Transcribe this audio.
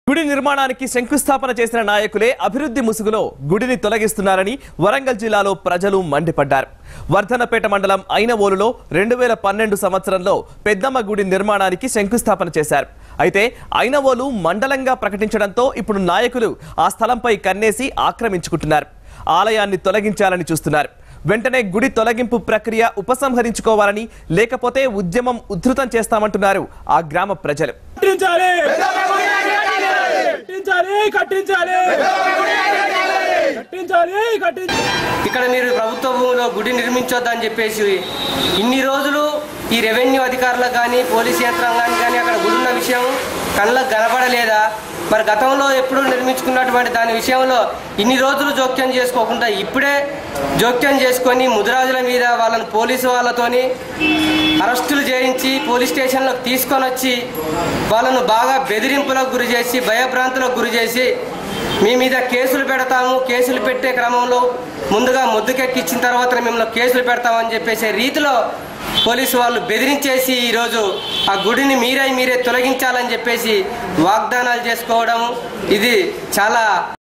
గుడి నిర్మాణానికి శంకుస్థాపన చేసిన నాయకులే అభివృద్ధి ముసుగులో గుడిని తొలగిస్తున్నారని వరంగల్ జిల్లాలో ప్రజలు మండిపడ్డారు వర్ధనపేట మండలం ఐనవోలులో రెండు వేల పన్నెండు సంవత్సరంలో పెద్దమ్మ గుడి నిర్మాణానికి శంకుస్థాపన చేశారు అయితే ఐనవోలు మండలంగా ప్రకటించడంతో ఇప్పుడు నాయకులు ఆ స్థలంపై కన్నేసి ఆక్రమించుకుంటున్నారు ఆలయాన్ని తొలగించాలని చూస్తున్నారు వెంటనే గుడి తొలగింపు ప్రక్రియ ఉపసంహరించుకోవాలని లేకపోతే ఉద్యమం ఉధృతం చేస్తామంటున్నారు ఆ గ్రామ ప్రజలు కట్టించాలి కట్టించాలి కట్టించాలి కట్టించాలి కట్టించాలి ఇక్కడ మీరు ప్రభుత్వ భూమిలో గుడి నిర్మించొద్దని చెప్పేసి ఇన్ని రోజులు ఈ రెవెన్యూ అధికారులకు కానీ పోలీస్ యంత్రాంగానికి కానీ అక్కడ గుడి ఉన్న విషయం కళ్ళకు కనబడలేదా మరి గతంలో ఎప్పుడు నిర్మించుకున్నటువంటి దాని విషయంలో ఇన్ని రోజులు జోక్యం చేసుకోకుండా ఇప్పుడే జోక్యం చేసుకొని ముదిరాజుల మీద వాళ్ళని పోలీసు వాళ్ళతోని అరెస్టులు చేయించి పోలీస్ స్టేషన్లకు తీసుకొని వచ్చి వాళ్ళను బాగా బెదిరింపులకు గురి చేసి భయభ్రాంతులకు గురి చేసి మీ మీద కేసులు పెడతాము కేసులు పెట్టే క్రమంలో ముందుగా ముద్దుకెక్కిచ్చిన తర్వాత మిమ్మల్ని కేసులు పెడతామని చెప్పేసే రీతిలో పోలీసు వాళ్ళు బెదిరించేసి ఈరోజు ఆ గుడిని మీరే మీరే తొలగించాలని చెప్పేసి వాగ్దానాలు చేసుకోవడం ఇది చాలా